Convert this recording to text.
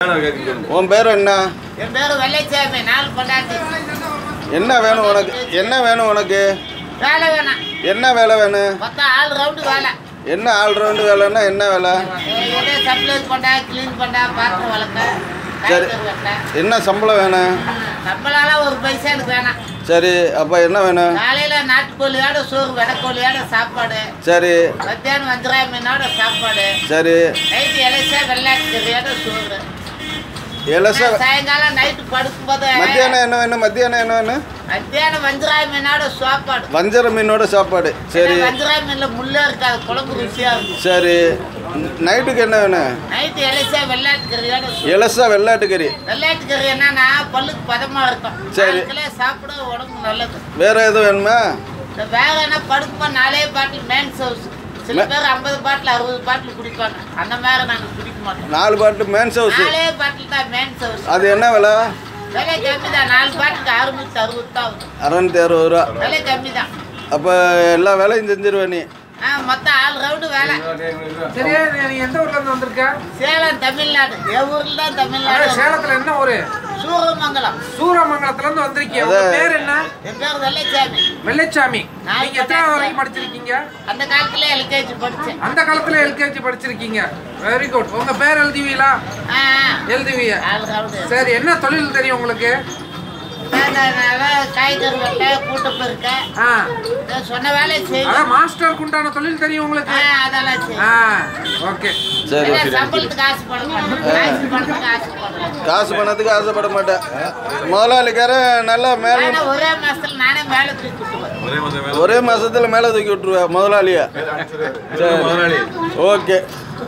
உன் பேர் என்ன என் பேரு வெள்ளைச்சாமி நாலு கொண்டாட்டி என்ன வேணும் உனக்கு என்ன வேணும் உனக்கு வேலை வேணாம் என்ன வேலை வேணும் மொத்தம் ஆல் ரவுண்டு வேலை என்ன ஆல்ரவுண்டு வேலைன்னா என்ன வேலை ஏதோ சப்ளை பண்ணா க்ளீன் பண்ணா பாத்திரம் வளர்க்க சரி. காய்கறி வெட்ட என்ன சம்பளம் வேணும் நம்மளால ஒரு பைசா எனக்கு வேணாம் சரி அப்போ என்ன வேணும் காலையில நாட்டுக்கோழியோட சோறு வெடக்கோழியோட சாப்பாடு சரி மத்தியானம் வஞ்சராய மீனோட சாப்பாடு சரி நைட்டு இலைச்சா வெள்ளாட்டு கறியோட சோறு இலச சாயங்காலம் நைட்டு படுக்கும்போது மத்தியானம் என்ன வேணும் மத்தியானம் என்ன வேணும் மத்தியானம் வஞ்சராய மீனோட சாப்பாடு வஞ்சர மீனோட சாப்பாடு சரி வஞ்சராய மீன்ல முள்ளே இருக்காது குழம்பு ருசியா இருக்கும் சரி நைட்டுக்கு என்ன வேணும் நைட்டு இலைச்சா வெள்ளாட்டு கறியோட சோறு இலசா வெள்ளாட்டு கறி வெள்ளாட்டு கறி என்னன்னா பல்லுக்கு பதமா இருக்கும் சரி. நாளுக்குள்ள சாப்பிட உடம்பு நல்லது வேற எதுவும் வேணுமா இந்த வேற என்ன படுக்குமா நாலே பாட்டில் மேன் ஹவுஸ் சில மே- பேர் ஐம்பது பாட்டில் அறுபது பாட்டில் குடிப்பாங்க அந்த மாதிரி நாங்கள் குடிக்க மாட்டோம் நாலு பாட்டு மேன்ஸ் ஹவுஸ் நாலே பாட்டில் தான் மேன் ஹவுஸ் அது என்ன விலை விலை கம்மி தான் நாலு பாட்டுக்கு அறுநூத்தி அறுபது தான் ஆகுது அறநூத்தி அறுபது ரூபா விலை கம்மி தான் அப்போ எல்லா வேலையும் செஞ்சிருவே நீ ஆ மொத்தம் ஆள் ரவுண்டு வேலை சரியா நீ எந்த ஊர்ல இருந்து வந்திருக்க சேலம் தமிழ்நாடு என் ஊரில் தான் அதான் தமிழ்நாடு சேலத்துல என்ன ஊரு சூரமங்கலம் சூரமங்கலத்துல இருந்து வந்திருக்கீங்க உங்க அதான். பேர் என்ன என் பேர் வெள்ளைச்சாமி வெள்ளைச்சாமி நான் நீங்க எத்தனை வரைக்கும் படிச்சிருக்கீங்க அந்த காலத்துல எல்கேஜி படித்தேன் அந்த காலத்துல எல்கேஜி படிச்சிருக்கீங்க வெரி குட் உங்க பேர் எழுதுவீங்களா ஆ எழுதுவீங்க ஆள் ரவுண்டு சரி என்ன தொழில் தெரியும் உங்களுக்கு காய்கறி வெட்ட கூட்டு பெருக்க ஆ இதை சொன்ன வேலையை செய்யும் அதான் மாஸ்டருக்கு உண்டான தொழில் தெரியும் உங்களுக்கு அதெல்லாம் செய்யும் ஆ ஓகே சரி இல்ல, சம்பளத்துக்கு ஆசைப்பட மாட்டேன் காசு பணத்துக்கு ஆசைப்படுறேன் காசு பணத்துக்கு ஆசைப்பட மாட்டேன் முதலாளிக்காரன் நல்லா மேலே ஆனா ஒரே மாசத்துல நானே மேல தூக்கி விட்டுருவேன் ஒரே மாசத்துல மேலே தூக்கி விட்டுருவேன் முதலாளிய சரி ஓகே